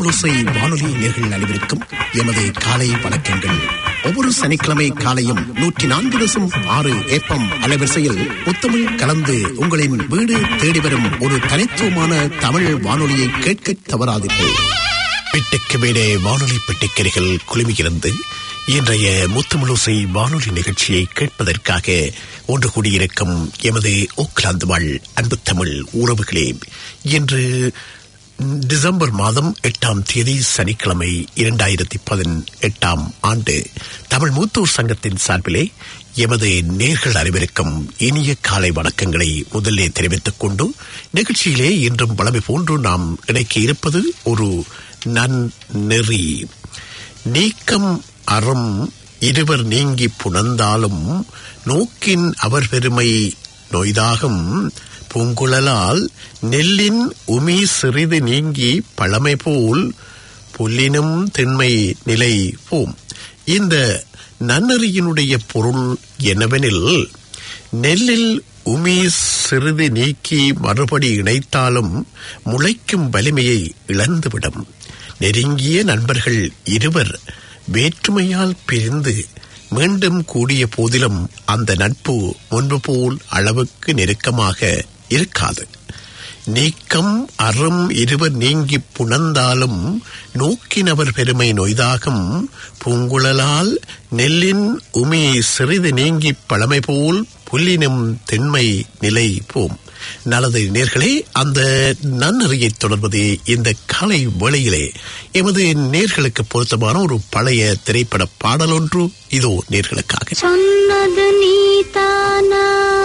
முத்தமிழோசை வானொலி நேர்கள் அனைவருக்கும் எமது காலை வணக்கங்கள் ஒவ்வொரு சனிக்கிழமை காலையும் நூற்றி நான்கு தசம் ஆறு ஏப்பம் அலைவரிசையில் முத்தமிழ் கலந்து உங்களின் வீடு தேடி வரும் ஒரு தனித்துவமான தமிழ் வானொலியை கேட்க தவறாதீர்கள் பெட்டுக்கு மேலே வானொலி பெட்டிக்கரைகள் குழுமியிருந்து இன்றைய முத்தமிழோசை வானொலி நிகழ்ச்சியை கேட்பதற்காக ஒன்று கூடியிருக்கும் எமது ஓக்லாந்து வாழ் அன்பு தமிழ் உறவுகளே இன்று டிசம்பர் மாதம் எட்டாம் தேதி சனிக்கிழமை இரண்டாயிரத்தி பதினெட்டாம் ஆண்டு தமிழ் மூத்தூர் சங்கத்தின் சார்பிலே எமது நேர்கள் அனைவருக்கும் இனிய காலை வணக்கங்களை முதலே தெரிவித்துக் கொண்டு நிகழ்ச்சியிலே இன்றும் வளமை போன்று நாம் இணைக்க இருப்பது ஒரு நன்னெறி நீக்கம் அறம் இருவர் நீங்கி புணர்ந்தாலும் நோக்கின் அவர் பெருமை நொய்தாகும் பூங்குழலால் நெல்லின் உமி சிறிது நீங்கி பழமை போல் புல்லினும் திண்மை நிலை போம் இந்த நன்னறியினுடைய பொருள் என்னவெனில் நெல்லில் உமி சிறிது நீக்கி மறுபடி இணைத்தாலும் முளைக்கும் வலிமையை இழந்துவிடும் நெருங்கிய நண்பர்கள் இருவர் வேற்றுமையால் பிரிந்து மீண்டும் கூடிய போதிலும் அந்த நட்பு முன்பு போல் அளவுக்கு நெருக்கமாக இருக்காது நீக்கம் அறம் இருவர் நீங்கி புணர்ந்தாலும் நோக்கினவர் பெருமை நொய்தாகும் பூங்குழலால் நெல்லின் உமி சிறிது நீங்கி பழமை போல் புல்லினும் திண்மை நிலை போம் நல்லது நேர்களே அந்த நன்னறியை தொடர்வது இந்த காலை வேளையிலே எமது நேர்களுக்கு பொருத்தமான ஒரு பழைய திரைப்பட பாடல் ஒன்று இதோ நேர்களுக்காக சொன்னது நீதானா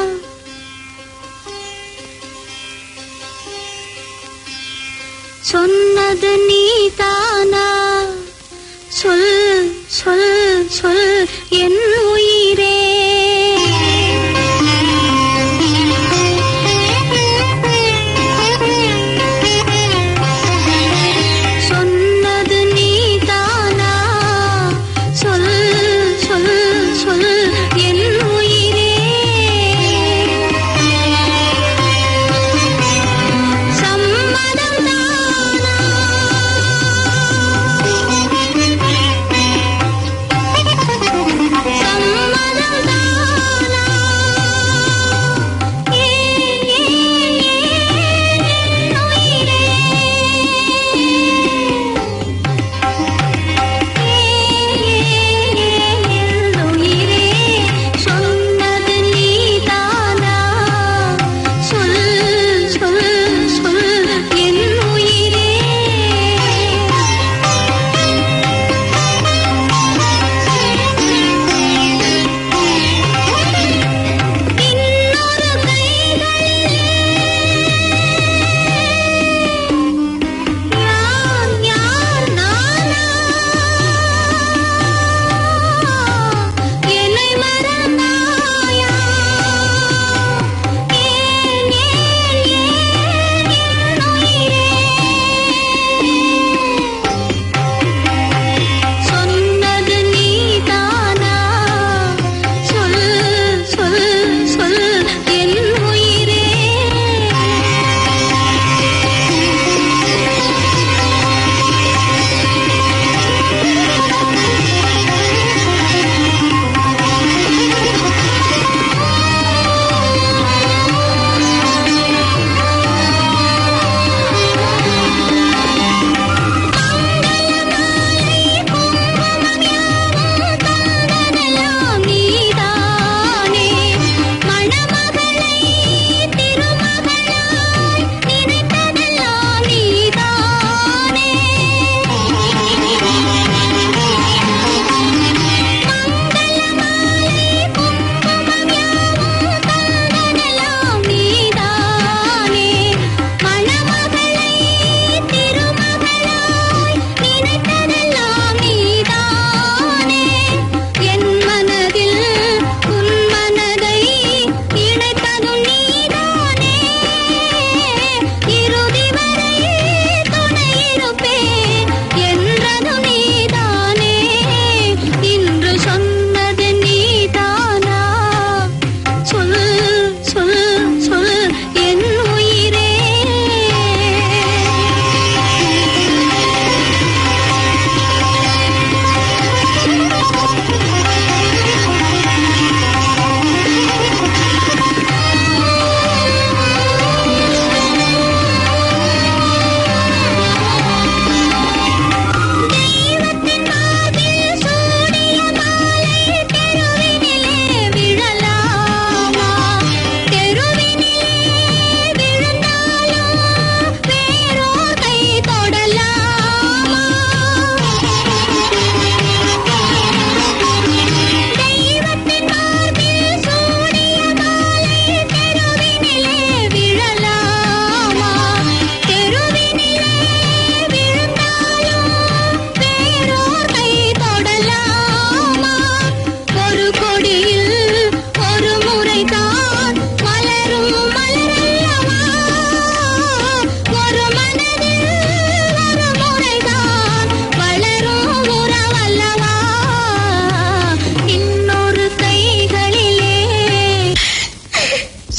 சொன்னது நீதானா சொல் சொல் சொல் என் உயிரே சொன்னது நீதானா சொல் சொல் சொல் என் உயிரே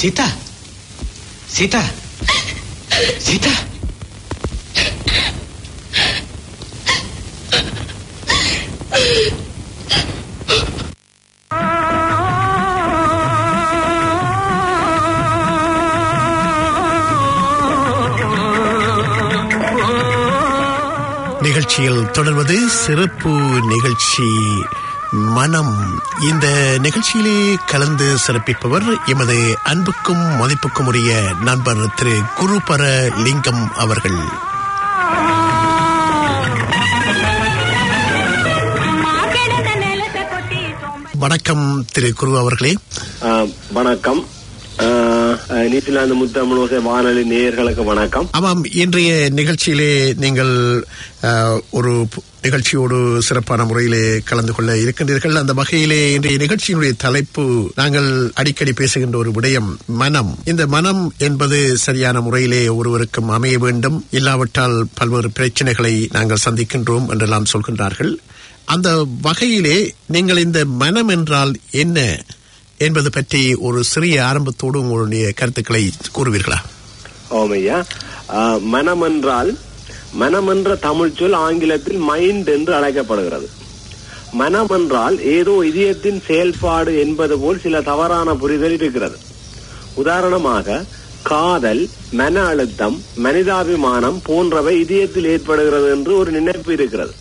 சீதா சீதா சீதா நிகழ்ச்சியில் தொடர்வது சிறப்பு நிகழ்ச்சி மனம் இந்த நிகழ்ச்சியிலே கலந்து சிறப்பிப்பவர் எமது அன்புக்கும் மதிப்புக்கும் உரிய நண்பர் திரு குருபர லிங்கம் அவர்கள் வணக்கம் திரு குரு அவர்களே ஆ, வணக்கம் ஆ, நியூசிலாந்து முத்தமிழோசை வானொலி நேயர்களுக்கு வணக்கம் ஆமாம் இன்றைய நிகழ்ச்சியிலே நீங்கள் அஹ், ஒரு பு- நிகழ்ச்சியோடு சிறப்பான முறையிலே கலந்து கொள்ள இருக்கின்றீர்கள் அந்த வகையிலே இன்றைய நிகழ்ச்சியினுடைய தலைப்பு நாங்கள் அடிக்கடி பேசுகின்ற ஒரு விடயம் மனம் இந்த மனம் என்பது சரியான முறையிலே ஒருவருக்கும் அமைய வேண்டும் இல்லாவிட்டால் பல்வேறு பிரச்சனைகளை நாங்கள் சந்திக்கின்றோம் என்றெல்லாம் சொல்கின்றார்கள் அந்த வகையிலே நீங்கள் இந்த மனம் என்றால் என்ன என்பது பற்றி ஒரு சிறிய ஆரம்பத்தோடு உங்களுடைய கருத்துக்களை கூறுவீர்களா ஓமையா ஆ, மனம் என்றால் மனம் என்ற தமிழ் சொல் ஆங்கிலத்தில் மைண்ட் என்று அழைக்கப்படுகிறது மனம் என்றால் ஏதோ இதயத்தின் செயல்பாடு என்பது போல் சில தவறான புரிதல் இருக்கிறது உதாரணமாக காதல் மன அழுத்தம் மனிதாபிமானம் போன்றவை இதயத்தில் ஏற்படுகிறது என்று ஒரு நினைப்பு இருக்கிறது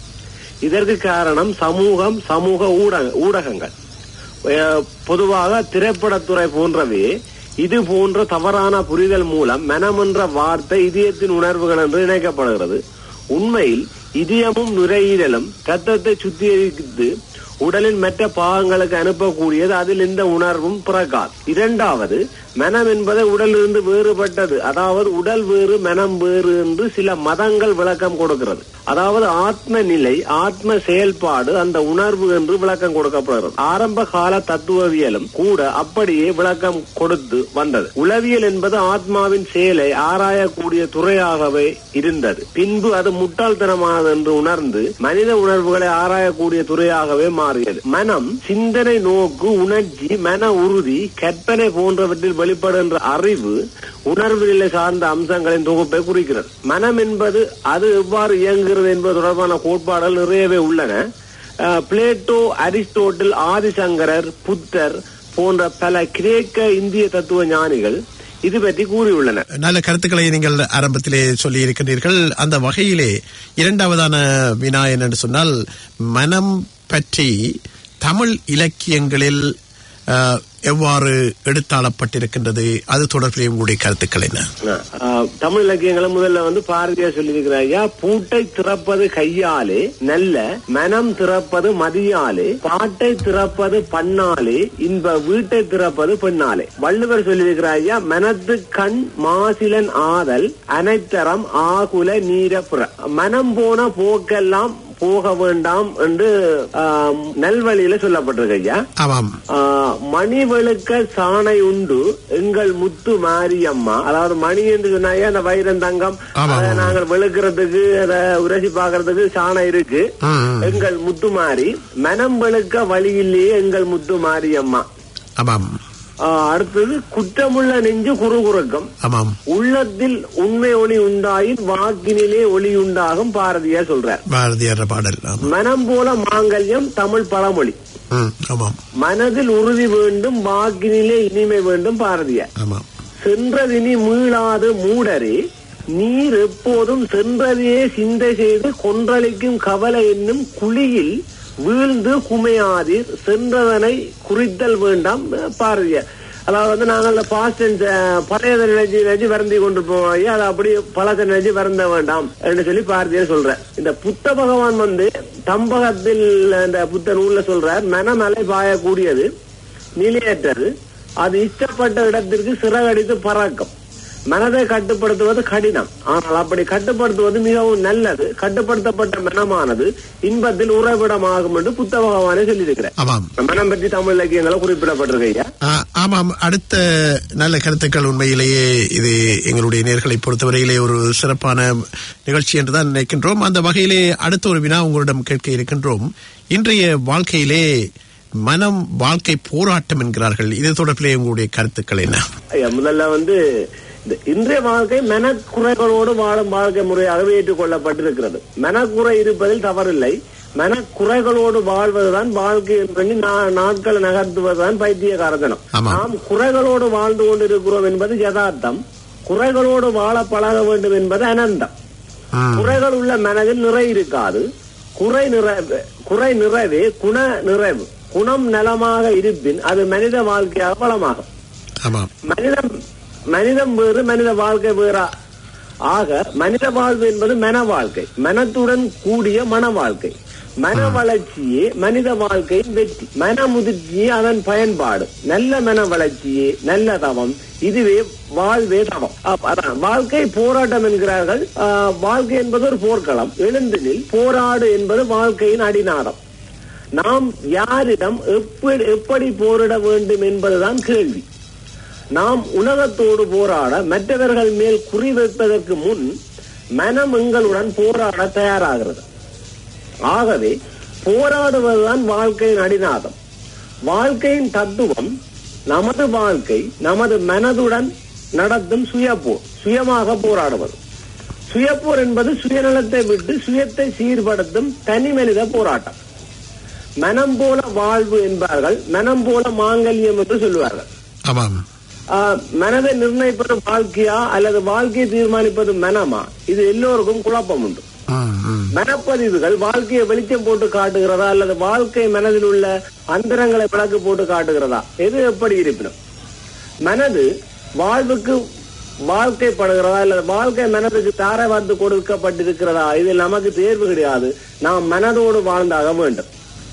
இதற்கு காரணம் சமூகம் சமூக ஊடக ஊடகங்கள் அஹ், பொதுவாக திரைப்படத்துறை போன்றவே இது போன்ற தவறான புரிதல் மூலம் மனம் என்ற வார்த்தை இதயத்தின் உணர்வுகள் என்று இணைக்கப்படுகிறது உண்மையில் இதயமும் நுரையீரலும் ரத்தத்தை சுத்திகரித்து உடலின் மற்ற பாகங்களுக்கு அனுப்பக்கூடியது அதில் இந்த உணர்வும் பிறக்காது இரண்டாவது மனம் என்பது உடலிலிருந்து வேறுபட்டது அதாவது உடல் வேறு மனம் வேறு என்று சில மதங்கள் விளக்கம் கொடுக்கிறது அதாவது ஆத்ம நிலை ஆத்ம செயல்பாடு அந்த உணர்வு என்று விளக்கம் கொடுக்கப்படுகிறது ஆரம்ப கால தத்துவவியலும் கூட அப்படியே விளக்கம் கொடுத்து வந்தது உளவியல் என்பது ஆத்மாவின் செயலை ஆராயக்கூடிய துறையாகவே இருந்தது பின்பு அது முட்டாள்தனமானது என்று உணர்ந்து மனித உணர்வுகளை ஆராயக்கூடிய துறையாகவே மாறியது மனம் சிந்தனை நோக்கு உணர்ச்சி மன உறுதி கற்பனை போன்றவற்றில் வெளிப்படுகின்ற அறிவு உணர்வு நிலை சார்ந்த அம்சங்களின் தொகுப்பை குறிக்கிறது மனம் என்பது அது எவ்வாறு இயங்குகிறது என்பது தொடர்பான கோட்பாடுகள் நிறையவே உள்ளன அஹ், பிளேட்டோ அரிஸ்டோட்டில் ஆதிசங்கரர் புத்தர் போன்ற பல கிரேக்க இந்திய தத்துவ ஞானிகள் இது பற்றி கூறியுள்ளனர் நல்ல கருத்துக்களை நீங்கள் ஆரம்பத்திலே சொல்லி இருக்கின்றீர்கள் அந்த வகையிலே இரண்டாவதான வினா என்று சொன்னால் மனம் பற்றி தமிழ் இலக்கியங்களில் அஹ், எவ்வாறு எடுத்தாளப்பட்டிருக்கின்றது அது தொடர்பிலே உங்களுடைய கருத்துக்கள் என்ன ஆஹ், தமிழ் இலக்கியங்களை முதல்ல வந்து பாரதியார் சொல்லியிருக்கிறார் ஐயா பூட்டை திறப்பது கையாலே நல்ல மனம் திறப்பது மதியாலே பாட்டை திறப்பது பண்ணாலே இன்ப வீட்டை திறப்பது பெண்ணாலே வள்ளுவர் சொல்லியிருக்கிறார் ஐயா மனத்து கண் மாசிலன் ஆதல் அனைத்தரம் ஆகுல நீரப்புற மனம் போன போக்கெல்லாம் போக வேண்டாம் என்று ஆஹ், நல்வழியில சொல்லப்பட்டிருக்கு ஐயா ஆமாம் ஆஹ், மணி வெளுக்க சாணை உண்டு எங்கள் முத்து மாரியம்மா அதாவது மணி என்று சொன்னாங்க அந்த வைரம் தங்கம் ஆமா, அதை ஆமா. நாங்கள் வெளுக்கிறதுக்கு அதை உரசி பாக்குறதுக்கு சாணம் இருக்கு ம், ம். எங்கள் முத்து மாறி மனம் வெளுக்க வழியிலேயே எங்கள் முத்து மாரியம்மா ஆமாம் ஆஹ், அடுத்தது குற்றமுள்ள நெஞ்சு குறுகுறுக்கம் ஆமாம் உள்ளத்தில் உண்மை ஒளி உண்டாயின் வாக்கினிலே ஒளி உண்டாகும் பாரதியார் சொல்றார் பாரதியார் பாடல் ஆமாம் மனம் போல மாங்கல்யம் தமிழ் பழமொழி ம், ஆமாம் மனதில் உறுதி வேண்டும் வாக்கினிலே இனிமை வேண்டும் பாரதியார் ஆமாம் சென்றதினி மீளாது மூடரே நீர் எப்போதும் சென்றதையே சிந்தை செய்து கொன்றளிக்கும் கவலை என்னும் குழியில் வீழ்ந்து குமையாதீர் சென்றதனை குறித்தல் வேண்டாம் பாரதியார் அதாவது வந்து நாங்கள் பாஸ்ட் பழையதை நினைச்சு நினைச்சு வருந்தி கொண்டிருப்போம் ஐயா அதை அப்படியே பழத்தை நினைச்சு வருந்த வேண்டாம் என்று சொல்லி பாரதியார் சொல்ற இந்த புத்த பகவான் வந்து தம்பகத்தில் இந்த புத்த நூல்ல சொல்றார் மனமலை பாயக்கூடியது நிலையற்றது அது இஷ்டப்பட்ட இடத்திற்கு சிறகடித்து பறக்கும் மனதை கட்டுப்படுத்துவது கடினம் ஆனால் அப்படி கட்டுப்படுத்துவது மிகவும் நல்லது கட்டுப்படுத்தப்பட்ட மனமானது இன்பத்தில் உறைவிடமாகும் என்று புத்த பகவானே சொல்லியிருக்கிறார் ஆமாம் மனம் பற்றி தமிழ் இலக்கியங்களை குறிப்பிடப்பட்டிருக்கு ஐயா ஆ, ஆமாம் அடுத்த நல்ல கருத்துக்கள் உண்மையிலேயே இது எங்களுடைய நேர்களை பொறுத்தவரையிலே ஒரு சிறப்பான நிகழ்ச்சி என்றுதான் நினைக்கின்றோம் அந்த வகையிலே அடுத்த ஒரு வினா உங்களிடம் கேட்க இருக்கின்றோம் இன்றைய வாழ்க்கையிலே மனம் வாழ்க்கை போராட்டம் என்கிறார்கள் இது தொடர்பிலே உங்களுடைய கருத்துக்கள் என்ன ஐயா, முதல்ல வந்து இந்த இன்றைய வாழ்க்கை மனக்குறைகளோடு வாழும் வாழ்க்கை முறையாகவே ஏற்றுக்கொள்ளப்பட்டிருக்கிறது மனக்குறை இருப்பதில் தவறில்லை மனக்குறைகளோடு வாழ்வதுதான் வாழ்க்கை என்று நா- நாட்களை நகர்த்துவதுதான் பைத்தியகாரத்தனம் ஆமா. நாம் குறைகளோடு வாழ்ந்து கொண்டிருக்கிறோம் என்பது யதார்த்தம் குறைகளோடு வாழ பழக வேண்டும் என்பது அனந்தம் ம். குறைகள் உள்ள மனதில் நிறை இருக்காது குறை நிறைவு குறை நிறைவே குண நிறைவு குணம் நலமாக இருப்பின் அது மனித வாழ்க்கையாக வளமாகும் ஆமாம் மனிதம் மனிதம் வேறு மனித வாழ்க்கை வேறா ஆக மனித வாழ்வு என்பது மன வாழ்க்கை மனத்துடன் கூடிய மன வாழ்க்கை மன வளர்ச்சியே மனித வாழ்க்கையின் வெற்றி மன முதிர்ச்சியே அதன் பயன்பாடு நல்ல மன வளர்ச்சியே நல்ல தவம் இதுவே வாழ்வே தவம் அப்ப அதான் வாழ்க்கை போராட்டம் என்கிறார்கள் ஆ, வாழ்க்கை என்பது ஒரு போர்க்களம் எழுந்தனில் போராடு என்பது வாழ்க்கையின் அடிநாதம் நாம் யாரிடம் எப்படி எப்படி போரிட வேண்டும் என்பதுதான் கேள்வி நாம் உலகத்தோடு போராட மற்றவர்கள் மேல் குறி வைப்பதற்கு முன் மனம் எங்களுடன் போராட தயாராகிறது ஆகவே போராடுவதுதான் வாழ்க்கையின் அடிநாதம் வாழ்க்கையின் தத்துவம் நமது வாழ்க்கை நமது மனதுடன் நடத்தும் சுயப்போர் சுயமாக போராடுவது சுயப்போர் என்பது சுயநலத்தை விட்டு சுயத்தை சீர்படுத்தும் தனி மனித போராட்டம் மனம் போல வாழ்வு என்பார்கள் மனம் போல மாங்கல்யம் என்று சொல்லுவார்கள் ஆமாம் ஆஹ், மனதை நிர்ணயிப்பது வாழ்க்கையா அல்லது வாழ்க்கையை தீர்மானிப்பது மனமா இது எல்லோருக்கும் குழப்பம் உண்டு ம், ம். மனப்பதிவுகள் வாழ்க்கையை வெளிச்சம் போட்டு காட்டுகிறதா அல்லது வாழ்க்கை மனதில் உள்ள அந்தரங்களை விளக்கு போட்டு காட்டுகிறதா எது எப்படி இருப்பினும் மனது வாழ்வுக்கு வாழ்க்கைப்படுகிறதா அல்லது வாழ்க்கை மனதுக்கு தாரை பார்த்து கொடுக்கப்பட்டிருக்கிறதா இதில் நமக்கு தேர்வு கிடையாது நாம் மனதோடு வாழ்ந்தாக வேண்டும்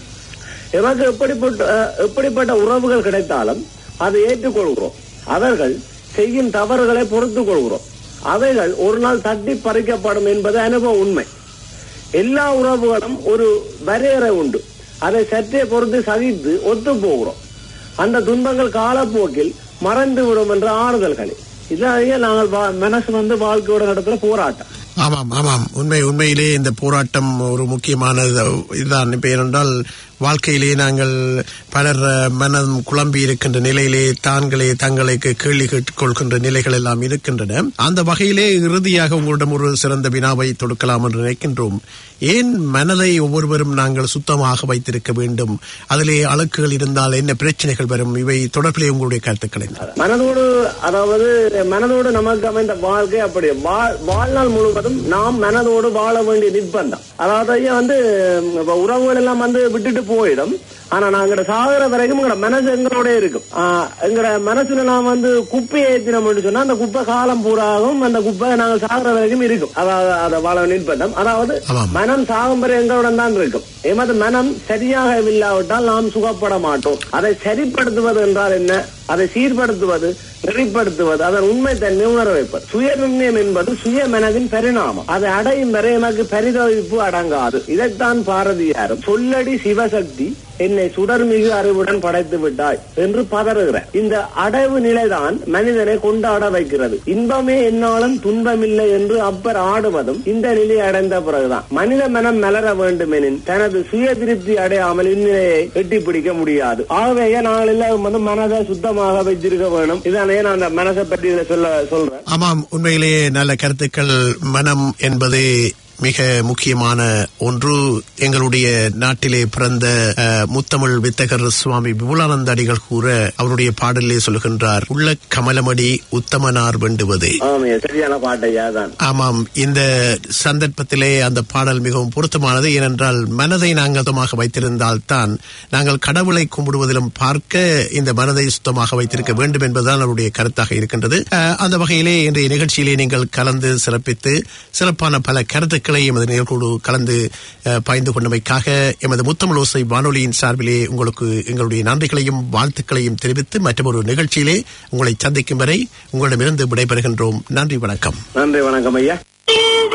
எமக்கு எப்படிப்பட்ட அஹ், எப்படிப்பட்ட உறவுகள் கிடைத்தாலும் அதை ஏற்றுக்கொள்கிறோம் அவர்கள் செய்யும் தவறுகளை பொறுத்துக் கொள்கிறோம் அவைகள் ஒரு நாள் தட்டி பறிக்கப்படும் என்பது அனுபவ உண்மை எல்லா உறவுகளும் ஒரு வரையறை உண்டு அதை சற்றே பொறுத்து சகித்து ஒத்து போகிறோம் அந்த துன்பங்கள் காலப்போக்கில் மறைந்து விடும் என்ற ஆறுதல்களே இதாலேயே நாங்கள் வா- மனசு வந்து வாழ்க்கையோட நடத்துற போராட்டம் ஆமாம் ஆமாம் உண்மை உண்மையிலே இந்த போராட்டம் ஒரு முக்கியமான இதுதான் இப்ப ஏனென்றால் வாழ்க்கையிலே நாங்கள் பலர் அஹ், மனம் குழம்பி இருக்கின்ற நிலையிலே தாங்களே தங்களை கே- கேள்வி கேட்டுக்கொள்கின்ற நிலைகள் எல்லாம் இருக்கின்றன அந்த வகையிலே இறுதியாக உங்களிடம் ஒரு சிறந்த வினாவை தொடுக்கலாம் என்று நினைக்கின்றோம் ஏன் மனதை ஒவ்வொருவரும் நாங்கள் சுத்தமாக வைத்திருக்க வேண்டும் அதிலே அழுக்குகள் இருந்தால் என்ன பிரச்சனைகள் வரும் இவை தொடர்பிலே உங்களுடைய கருத்துக்கள் என்ன மனதோடு அதாவது மனதோடு நமக்கு அமைந்த வாழ்க்கை அப்படி வாழ்- வாழ்நாள் முழுவதும் நாம் மனதோடு வாழ வேண்டிய நிர்பந்தம் அதாவது ஐயா வந்து இப்ப உறவுகள் எல்லாம் வந்து விட்டுட்டு போயிடும் ஆனா நாங்க சாகுற வரைக்கும் எங்களோட மனசு எங்களோட இருக்கும் ஆஹ் எங்களோட மனசுல நாம் வந்து குப்பையை ஏத்தினோம்னு சொன்னா அந்த குப்பை காலம் பூராகும் அந்த குப்பை நாங்க சாகுற வரைக்கும் இருக்கும் அதாவது அதை வாழ நிர்பந்தம் அதாவது ஆமாம். மனம் சாகும் வரை எங்களுடன் தான் இருக்கும் எமது மனம் சரியாக இல்லாவிட்டால் நாம் சுகப்பட மாட்டோம் அதை சரிப்படுத்துவது என்றால் என்ன அதை சீர்படுத்துவது நெறிப்படுத்துவது அதன் உண்மை தன்மை உணர வைப்பது சுய நிர்ணயம் என்பது சுய மனதின் பரிணாமம் அதை அடையும் வரை எமக்கு பரிதவிப்பு அடங்காது இதைத்தான் பாரதியாரும் சொல்லடி சிவசக்தி என்னை சுடர்மிகு அறிவுடன் படைத்து விட்டாய் என்று பதறுகிறார் இந்த அடைவு நிலைதான் மனிதனை கொண்டாட வைக்கிறது இன்பமே என்னாலும் துன்பமில்லை என்று அப்பர் ஆடுவதும் இந்த நிலை அடைந்த பிறகுதான் மனித மனம் மலர வேண்டுமெனின் தனது சுய திருப்தி அடையாமல் இந்நிலையை எட்டி பிடிக்க முடியாது ஆகவே நாங்கள் எல்லாம் வந்து மனதை சுத்தமாக வச்சிருக்க வேணும் இதானே நான் அந்த மனசை பற்றி இதுல சொல்ல சொல்றேன் ஆமாம் உண்மையிலேயே நல்ல கருத்துக்கள் மனம் என்பது மிக முக்கியமான ஒன்று எங்களுடைய நாட்டிலே பிறந்த அஹ், முத்தமிழ் வித்தகர் சுவாமி விபுலானந்த அடிகள் கூற அவருடைய பாடலிலே சொல்கின்றார் உள்ள கமலமடி உத்தமனார் வேண்டுவது ஆமையா சரியான பாட்டையா தான் ஆமாம் இந்த சந்தர்ப்பத்திலே அந்த பாடல் மிகவும் பொருத்தமானது ஏனென்றால் மனதை நாங்கள் சுத்தமாக வைத்திருந்தால் தான் நாங்கள் கடவுளை கும்பிடுவதிலும் பார்க்க இந்த மனதை சுத்தமாக வைத்திருக்க வேண்டும் என்பதுதான் அவருடைய கருத்தாக இருக்கின்றது அஹ், அந்த வகையிலே இன்றைய நிகழ்ச்சியிலே நீங்கள் கலந்து சிறப்பித்து சிறப்பான பல கருத்துக்களை எமது நிகழ்வோடு கலந்து அஹ், பகிர்ந்து கொண்டமைக்காக எமது முத்தமிழ் ஓசை வானொலியின் சார்பிலே உங்களுக்கு எங்களுடைய நன்றிகளையும் வாழ்த்துக்களையும் தெரிவித்து மற்றொரு நிகழ்ச்சியிலே உங்களை சந்திக்கும் வரை உங்களிடமிருந்து விடைபெறுகின்றோம் நன்றி வணக்கம் நன்றி வணக்கம் ஐயா இந்த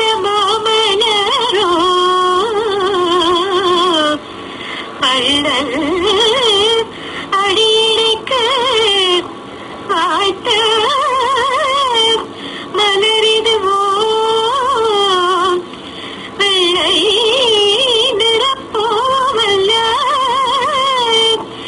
மாமலரோ அள்ளல் அடியடைக்கு ஆய்த்த மலரிதுவோ வெள்ளை நிறப்போமல்ல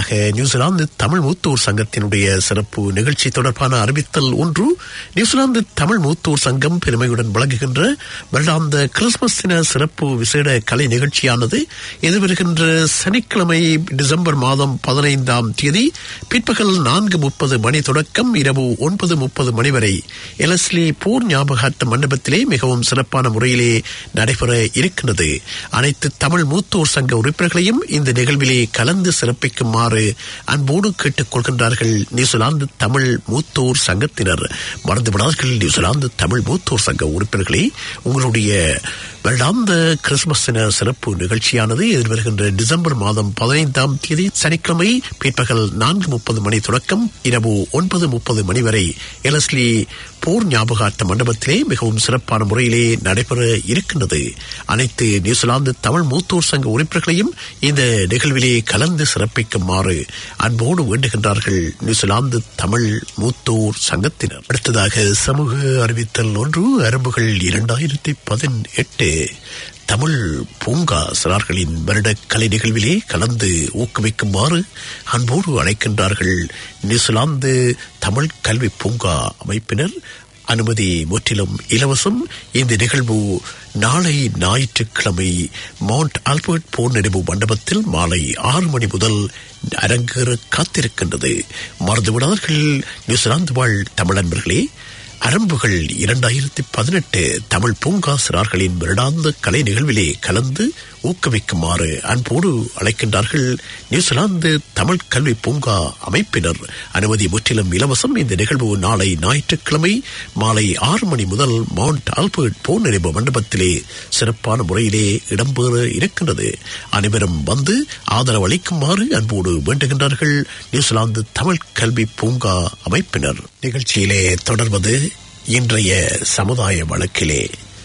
அடுத்ததாக நியூசிலாந்து தமிழ் மூத்தோர் சங்கத்தினுடைய சிறப்பு நிகழ்ச்சி தொடர்பான அறிவித்தல் ஒன்று நியூசிலாந்து தமிழ் மூத்தோர் சங்கம் பெருமையுடன் வழங்குகின்ற வருடாந்த கிறிஸ்துமஸ் தின சிறப்பு விசேட கலை நிகழ்ச்சியானது எதிர்வருகின்ற சனிக்கிழமை டிசம்பர் மாதம் பதினைந்தாம் தேதி பிற்பகல் நான்கு முப்பது மணி தொடக்கம் இரவு ஒன்பது முப்பது மணி வரை எலஸ்லி போர் ஞாபகார்த்த மண்டபத்திலே மிகவும் சிறப்பான முறையிலே நடைபெற இருக்கின்றது அனைத்து தமிழ் மூத்தோர் சங்க உறுப்பினர்களையும் இந்த நிகழ்விலே கலந்து சிறப்பிக்குமாறு அன்போடு கேட்டுக் கொள்கின்றார்கள் நியூசிலாந்து தமிழ் மூத்தோர் சங்கத்தினர் மறந்துவிடார்கள் நியூசிலாந்து தமிழ் மூத்தோர் சங்க உறுப்பினர்களே உங்களுடைய வருடாந்த கிறிஸ்துமஸ் தின சிறப்பு நிகழ்ச்சியானது எதிர்வருகின்ற டிசம்பர் மாதம் பதினைந்தாம் தேதி சனிக்கிழமை பிற்பகல் நான்கு முப்பது மணி தொடக்கம் இரவு ஒன்பது முப்பது மணி வரை எலஸ்லி போர் ஞாபகார்த்த மண்டபத்திலே மிகவும் சிறப்பான முறையிலே நடைபெற இருக்கின்றது அனைத்து நியூசிலாந்து தமிழ் மூத்தோர் சங்க உறுப்பினர்களையும் இந்த நிகழ்விலே கலந்து சிறப்பிக்குமாறு அன்போடு வேண்டுகின்றார்கள் நியூசிலாந்து தமிழ் மூத்தோர் சங்கத்தினர் அடுத்ததாக சமூக அறிவித்தல் ஒன்று அரம்புகள் இரண்டாயிரத்தி பதினெட்டு தமிழ் பூங்கா சிறார்களின் வருட கலை நிகழ்விலே கலந்து ஊக்குவிக்குமாறு அன்போடு அழைக்கின்றார்கள் நியூசிலாந்து தமிழ் கல்வி பூங்கா அமைப்பினர் அனுமதி முற்றிலும் இலவசம் இந்த நிகழ்வு நாளை ஞாயிற்றுக்கிழமை மவுண்ட் ஆல்பர்ட் போர் நினைவு மண்டபத்தில் மாலை ஆறு மணி முதல் அரங்கேற காத்திருக்கின்றது மறந்துவிடாதீர்கள் நியூசிலாந்து வாழ் தமிழன்பர்களே அரம்புகள் இரண்டாயிரத்தி பதினெட்டு தமிழ் பூங்கா சிறார்களின் வருடாந்த கலை நிகழ்விலே கலந்து ஊக்குவிக்குமாறு அன்போடு அழைக்கின்றார்கள் நியூசிலாந்து தமிழ் கல்வி பூங்கா அமைப்பினர் அனுமதி முற்றிலும் இலவசம் இந்த நிகழ்வு நாளை ஞாயிற்றுக்கிழமை மாலை ஆறு மணி முதல் மவுண்ட் ஆல்பர்ட் போர் நிறைவு மண்டபத்திலே சிறப்பான முறையிலே இடம்பெற இருக்கின்றது அனைவரும் வந்து ஆதரவு அளிக்குமாறு அன்போடு வேண்டுகின்றார்கள் நியூசிலாந்து தமிழ் கல்வி பூங்கா அமைப்பினர் நிகழ்ச்சியிலே தொடர்வது இன்றைய சமுதாய வழக்கிலே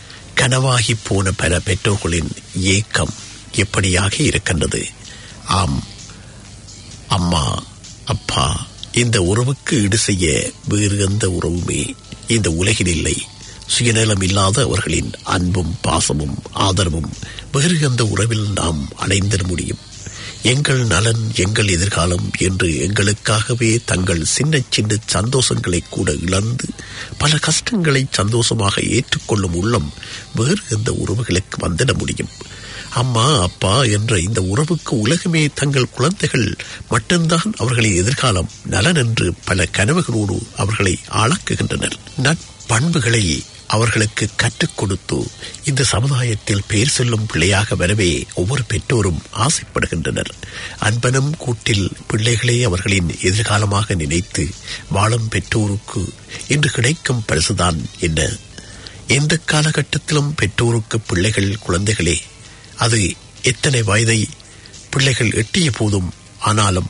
கனவாகி போன பல பெற்றோர்களின் ஏக்கம் எப்படியாக இருக்கின்றது ஆம் அம்மா அப்பா இந்த உறவுக்கு ஈடு செய்ய வேறு எந்த உறவுமே இந்த உலகில் இல்லை சுயநலம் இல்லாத அவர்களின் அன்பும் பாசமும் ஆதரவும் வேறு எந்த உறவில் நாம் அடைந்திட முடியும் எங்கள் நலன் எங்கள் எதிர்காலம் என்று எங்களுக்காகவே தங்கள் சின்ன சின்ன சந்தோஷங்களை கூட இழந்து பல கஷ்டங்களை சந்தோஷமாக ஏற்றுக்கொள்ளும் உள்ளம் வேறு எந்த உறவுகளுக்கு வந்துட முடியும் அம்மா அப்பா என்ற இந்த உறவுக்கு உலகமே தங்கள் குழந்தைகள் மட்டும்தான் அவர்களின் எதிர்காலம் நலன் என்று பல கனவுகளோடு அவர்களை ஆளாக்குகின்றனர் நட்பண்புகளை அவர்களுக்கு கற்றுக் கொடுத்து இந்த சமுதாயத்தில் பேர் சொல்லும் பிள்ளையாக வரவே ஒவ்வொரு பெற்றோரும் ஆசைப்படுகின்றனர் அன்பனும் கூட்டில் பிள்ளைகளே அவர்களின் எதிர்காலமாக நினைத்து வாழும் பெற்றோருக்கு இன்று கிடைக்கும் பரிசுதான் என்ன எந்த காலகட்டத்திலும் பெற்றோருக்கு பிள்ளைகள் குழந்தைகளே அது எத்தனை வயதை பிள்ளைகள் எட்டிய போதும் ஆனாலும்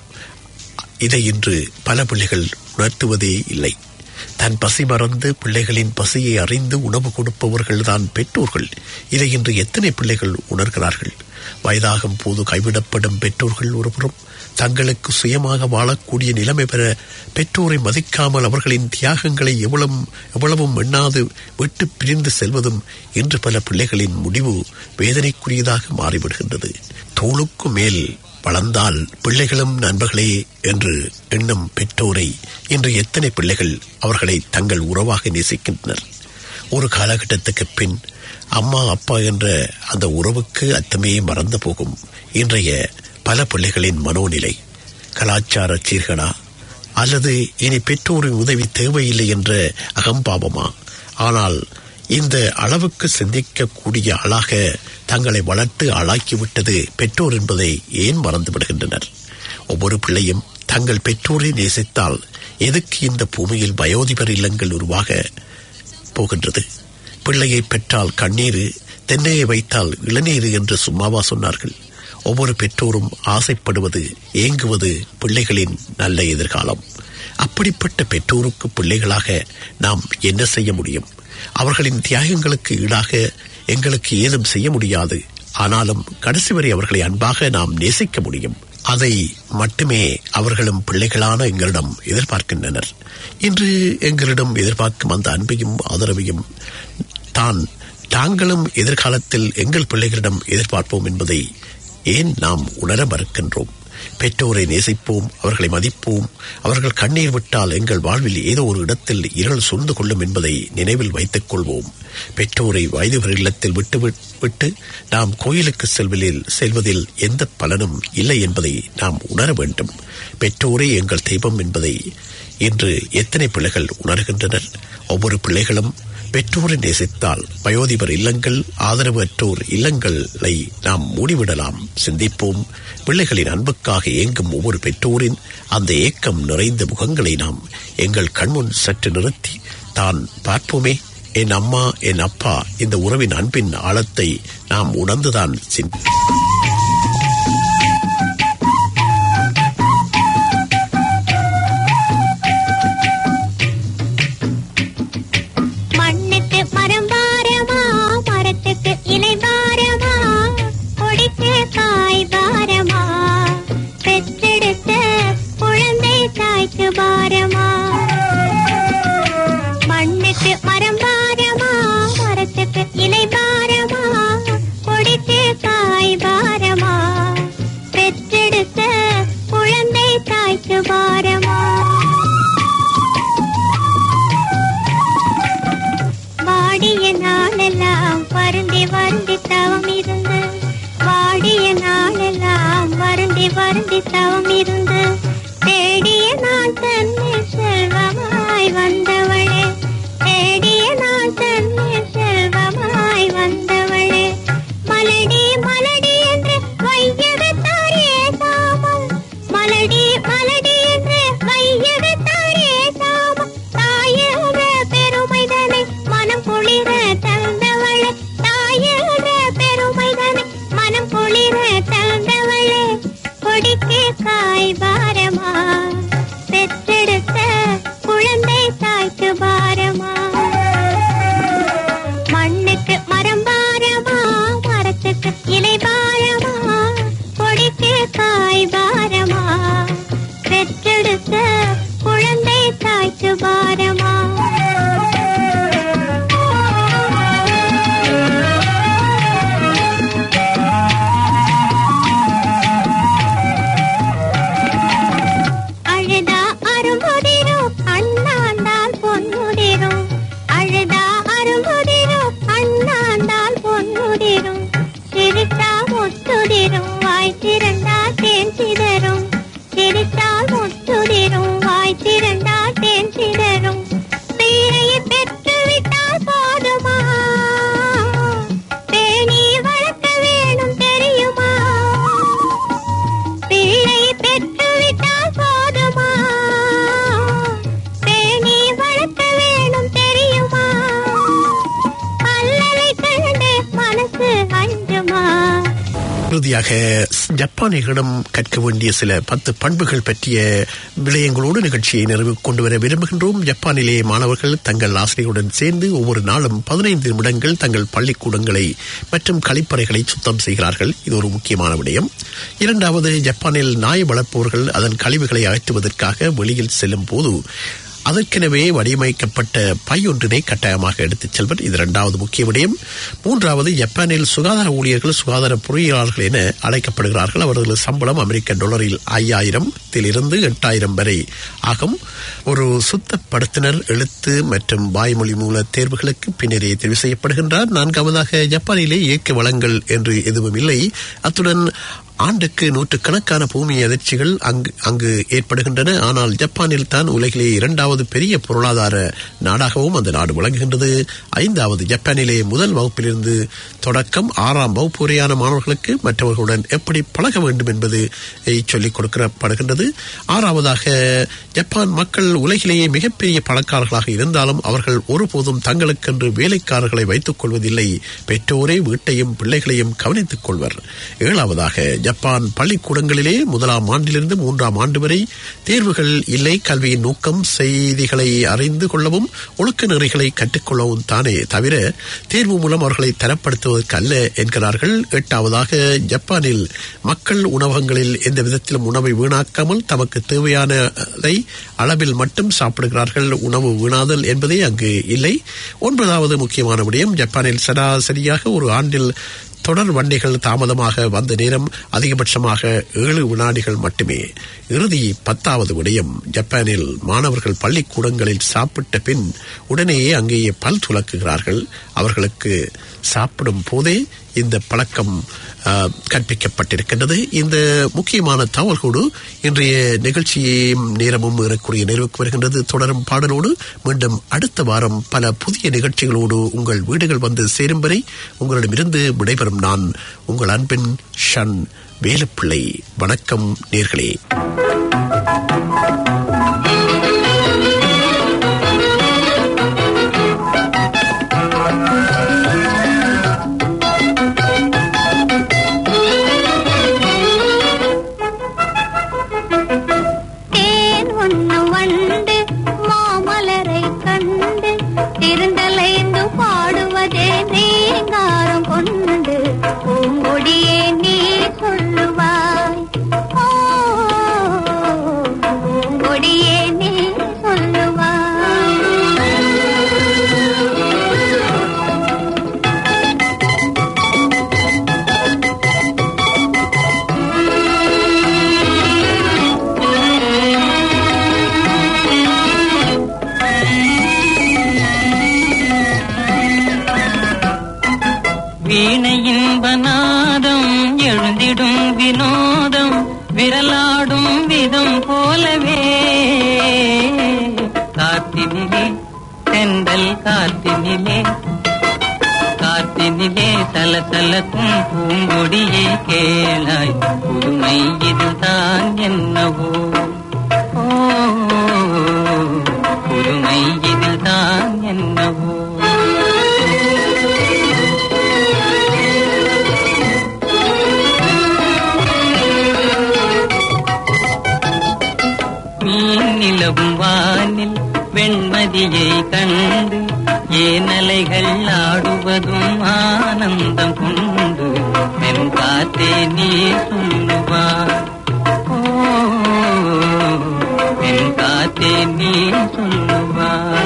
இதை இன்று பல பிள்ளைகள் உணர்த்துவதே இல்லை தன் பசி மறந்து பிள்ளைகளின் பசியை அறிந்து உணவு கொடுப்பவர்கள் தான் பெற்றோர்கள் இதை இன்று எத்தனை பிள்ளைகள் உணர்கிறார்கள் வயதாகும் போது கைவிடப்படும் பெற்றோர்கள் ஒருபுறம் தங்களுக்கு சுயமாக வாழக்கூடிய நிலைமை பெற பெற்றோரை மதிக்காமல் அவர்களின் தியாகங்களை எவ்வளவு எவ்வளவும் எண்ணாது விட்டு பிரிந்து செல்வதும் இன்று பல பிள்ளைகளின் முடிவு வேதனைக்குரியதாக மாறிவிடுகின்றது தோளுக்கு மேல் வளர்ந்தால் பிள்ளைகளும் நண்பர்களே என்று எண்ணும் பெற்றோரை இன்று எத்தனை பிள்ளைகள் அவர்களை தங்கள் உறவாக நேசிக்கின்றனர் ஒரு காலகட்டத்துக்கு பின் அம்மா அப்பா என்ற அந்த உறவுக்கு அத்தமே மறந்து போகும் இன்றைய பல பிள்ளைகளின் மனோநிலை கலாச்சார சீர்கடா அல்லது இனி பெற்றோரின் உதவி தேவையில்லை என்ற அகம்பாவமா ஆனால் இந்த அளவுக்கு சிந்திக்கக்கூடிய ஆளாக தங்களை வளர்த்து ஆளாக்கிவிட்டது பெற்றோர் என்பதை ஏன் மறந்து விடுகின்றனர் ஒவ்வொரு பிள்ளையும் தங்கள் பெற்றோரை நேசித்தால் எதுக்கு இந்த பூமியில் வயோதிபர் இல்லங்கள் உருவாக போகின்றது பிள்ளையை பெற்றால் கண்ணீர் தென்னையை வைத்தால் இளநீர் என்று சும்மாவா சொன்னார்கள் ஒவ்வொரு பெற்றோரும் ஆசைப்படுவது ஏங்குவது பிள்ளைகளின் நல்ல எதிர்காலம் அப்படிப்பட்ட பெற்றோருக்கு பிள்ளைகளாக நாம் என்ன செய்ய முடியும் அவர்களின் தியாகங்களுக்கு ஈடாக எங்களுக்கு ஏதும் செய்ய முடியாது ஆனாலும் கடைசி வரை அவர்களை அன்பாக நாம் நேசிக்க முடியும் அதை மட்டுமே அவர்களும் பிள்ளைகளான எங்களிடம் எதிர்பார்க்கின்றனர் இன்று எங்களிடம் எதிர்பார்க்கும் அந்த அன்பையும் ஆதரவையும் தான் தாங்களும் எதிர்காலத்தில் எங்கள் பிள்ளைகளிடம் எதிர்பார்ப்போம் என்பதை ஏன் நாம் உணர மறுக்கின்றோம் பெற்றோரை நேசிப்போம் அவர்களை மதிப்போம் அவர்கள் கண்ணீர் விட்டால் எங்கள் வாழ்வில் ஏதோ ஒரு இடத்தில் இருள் சூழ்ந்து கொள்ளும் என்பதை நினைவில் வைத்துக் கொள்வோம் பெற்றோரை வயதுவர் இல்லத்தில் விட்டு விட்டு நாம் கோயிலுக்கு செல்வதில் செல்வதில் எந்த பலனும் இல்லை என்பதை நாம் உணர வேண்டும் பெற்றோரே எங்கள் தெய்வம் என்பதை இன்று எத்தனை பிள்ளைகள் உணர்கின்றனர் ஒவ்வொரு பிள்ளைகளும் பெற்றோரை நேசித்தால் வயோதிபர் இல்லங்கள் ஆதரவு அற்றோர் இல்லங்களை நாம் மூடிவிடலாம் சிந்திப்போம் பிள்ளைகளின் அன்புக்காக ஏங்கும் ஒவ்வொரு பெற்றோரின் அந்த ஏக்கம் நிறைந்த முகங்களை நாம் எங்கள் கண்முன் சற்று நிறுத்தி தான் பார்ப்போமே என் அம்மா என் அப்பா இந்த உறவின் அன்பின் ஆழத்தை நாம் உணர்ந்துதான் சிந்தி மண்ணுக்கு மரம் பாரமா மரத்துக்கு இலை பாரமா கொடிக்கு காய் பாரமா பெற்றெடுத்த குழந்தை தாய்க்கு பாரமா மண்ணுக்கு மரம் பாரமா மரத்துக்கு இலை பாரமா கொடிக்கு காய் பாரமா பெற்றெடுத்த குழந்தை தாய்க்கு பாரமா வாடிய நாளெல்லாம் வருந்தி வருந்தி தவம் இருந்து வாடிய நாளெல்லாம் வருந்தி வருந்தி தவம் இருந்து தேடிய நாள் தன்னில் செல்வமாய் வந்தவளே தேடிய நாள் தன்னில் செல்வமாய் வந்தவளே மலடி மலடி என்று வையகத்தார் ஏசாமல் மலடி மலடி என்று வையகத்தார் ஏசாமல் தாயக பெருமைதனை மனம் குளிர தந்தவளே தாயக பெருமைதனை மனம் குளிர தந்தவளே கொடிக்கு காய் பாரமா பெற்றெடுத்த குழந்தை தாய்க்கு பாரமா மண்ணுக்கு மரம் பாரமா மரத்துக்கு இலை பாரமா கொடிக்கு காய் பாரமா பெற்றெடுத்த குழந்தை தாய்க்கு பாரமா அழுதா அரும்புதிரும் அண்ணாந்தால் பொன்முதிரும் அழுதா அரும்புதிரும் அண்ணாந்தால் பொன்முதிரும் சிரித்தா முத்துதிரும் வாய் திறந்தா தேன் சிதறும் சிரித்தால் முத்துதிரும் வாய் திறந்தா தேன் சிதறும் பிள்ளையை பெற்று விட்டால் போதுமா பேணி வளர்க்க வேணும் தெரியுமா பிள்ளை பெற்று விட்டால் போதுமா பேணி வளர்க்க வேணும் தெரியுமா அல்லலை கண்டு மனசு அஞ்சுமா இறுதியாக ஜப்பானியர்களிடம் கற்க வேண்டிய சில பத்து பண்புகள் பற்றிய விடயங்களோடு நிகழ்ச்சியை நிறைவு கொண்டு வர விரும்புகின்றோம் ஜப்பானிலே மாணவர்கள் தங்கள் ஆசிரியருடன் சேர்ந்து ஒவ்வொரு நாளும் பதினைந்து நிமிடங்கள் தங்கள் பள்ளிக்கூடங்களை மற்றும் கழிப்பறைகளை சுத்தம் செய்கிறார்கள் இது ஒரு முக்கியமான விடயம் இரண்டாவது ஜப்பானில் நாய் வளர்ப்பவர்கள் அதன் கழிவுகளை அகற்றுவதற்காக வெளியில் செல்லும் போது அதற்கெனவே வடிவமைக்கப்பட்ட பை ஒன்றினை கட்டாயமாக எடுத்துச் செல்வர் இது இரண்டாவது முக்கிய விடயம் மூன்றாவது ஜப்பானில் சுகாதார ஊழியர்கள் சுகாதார பொறியியலாளர்கள் என அழைக்கப்படுகிறார்கள் அவர்களது சம்பளம் அமெரிக்க டாலரில் ஐயாயிரத்தில் இருந்து எட்டாயிரம் வரை ஆகும் ஒரு சுத்தப்படுத்தினர் எழுத்து மற்றும் வாய்மொழி மூல தேர்வுகளுக்கு பின்னரே தெரிவு செய்யப்படுகின்றார் நான்காவதாக ஜப்பானிலே இயற்கை வளங்கள் என்று எதுவும் இல்லை அத்துடன் ஆண்டுக்கு நூற்றுக்கணக்கான பூமி அதிர்ச்சிகள் அங்கு அங்கு ஏற்படுகின்றன ஆனால் ஜப்பானில் தான் உலகிலே இரண்டாவது பெரிய பொருளாதார நாடாகவும் அந்த நாடு விளங்குகின்றது ஐந்தாவது ஜப்பானிலே முதல் வகுப்பிலிருந்து தொடக்கம் ஆறாம் வகுப்பு வரையான மாணவர்களுக்கு மற்றவர்களுடன் எப்படி பழக வேண்டும் என்பது சொல்லிக் கொடுக்கப்படுகின்றது ஆறாவதாக ஜப்பான் மக்கள் உலகிலேயே மிகப்பெரிய பணக்காரர்களாக இருந்தாலும் அவர்கள் ஒருபோதும் தங்களுக்கென்று வேலைக்காரர்களை வைத்துக் கொள்வதில்லை பெற்றோரே வீட்டையும் பிள்ளைகளையும் கவனித்துக் கொள்வர் ஏழாவதாக ஜப்பான் பள்ளிக்கூடங்களிலே முதலாம் ஆண்டிலிருந்து மூன்றாம் ஆண்டு வரை தேர்வுகள் இல்லை கல்வியின் நோக்கம் செய்திகளை அறிந்து கொள்ளவும் ஒழுக்க நெறிகளை கற்றுக்கொள்ளவும் தானே தவிர தேர்வு மூலம் அவர்களை தரப்படுத்துவதற்கு அல்ல என்கிறார்கள் எட்டாவதாக ஜப்பானில் மக்கள் உணவகங்களில் எந்த விதத்திலும் உணவை வீணாக்காமல் தமக்கு தேவையானதை அளவில் மட்டும் சாப்பிடுகிறார்கள் உணவு வீணாதல் என்பதே அங்கு இல்லை ஒன்பதாவது முக்கியமான விடயம் ஜப்பானில் சராசரியாக ஒரு ஆண்டில் தொடர் வண்டிகள் தாமதமாக வந்த நேரம் அதிகபட்சமாக ஏழு வினாடிகள் மட்டுமே இறுதி பத்தாவது விடயம் ஜப்பானில் மாணவர்கள் பள்ளிக்கூடங்களில் சாப்பிட்ட பின் உடனேயே அங்கேயே பல் துலக்குகிறார்கள் அவர்களுக்கு சாப்பிடும் போதே இந்த பழக்கம் ஆஹ், கற்பிக்கப்பட்டிருக்கின்றது இந்த முக்கியமான தகவல்கோடு இன்றைய நிகழ்ச்சியும் நேரமும் ஏறக்குரிய நிறைவுக்கு வருகின்றது தொடரும் பாடலோடு மீண்டும் அடுத்த வாரம் பல புதிய நிகழ்ச்சிகளோடு உங்கள் வீடுகள் வந்து சேரும் வரை உங்களிடமிருந்து விடைபெறும் நான் உங்கள் அன்பின் ஷன் வேலுப்பிள்ளை வணக்கம் நேர்களே தேன் உண்ணும் வண்டு மாமலரை கண்டு திருந்தலைந்து பாடுவதே ரீங்காரம் கொண்டு பூங்கொடியே நீ சொல்லுவாய் ஓ, பூங்கொடியே நீ சொல்லுவாய் வீணை இன்பநாதம் எழுந்திடும் வினோதம் விரலாடும் விதம் போலவே காத்தினிலே தென்றல் காத்தினிலே காத்தினிலே சலசலக்கும் பூங்கொடியே கேளாய் புதுமை இதுதான் என்னவோ ஓ புதுமை இதுதான் என்னவோ மீன் நிலவும் வானில் வெண்மதியை கண்டு ஏனலைகள் ஆடுவதும் ஆனந்தம் கொண்டு என் காத்தே நீ சொல்லுவார் ஓ என் காத்தே நீ சொல்லுவார்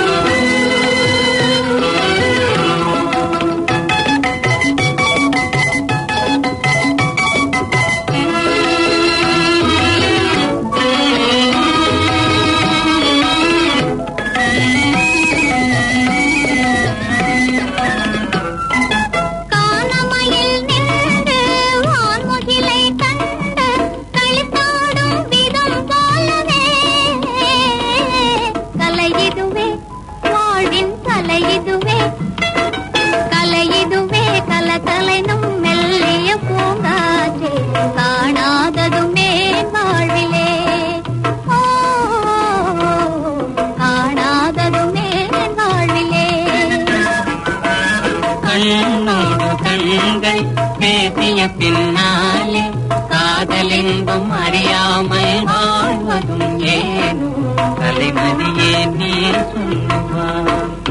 கானமயில் நின்று வான்முகிலை கண்டு களித்தாடும் விதம் போலவே கலையிதுவே வாழ்வின் கலையிதுவே கலையிதுவே கலகலைனும் மெல்லிய பூங்காற்றே காணாததுமே வாழ்விலே ஓ காணாததுமே வாழ்விலே கண்ணோடு கண்கள் பேசிய பின்னாலே காதலின்பம் அறியாமல் வாழ்வதும் ஏனோ கலைமதியே நீ சொல்லுவார்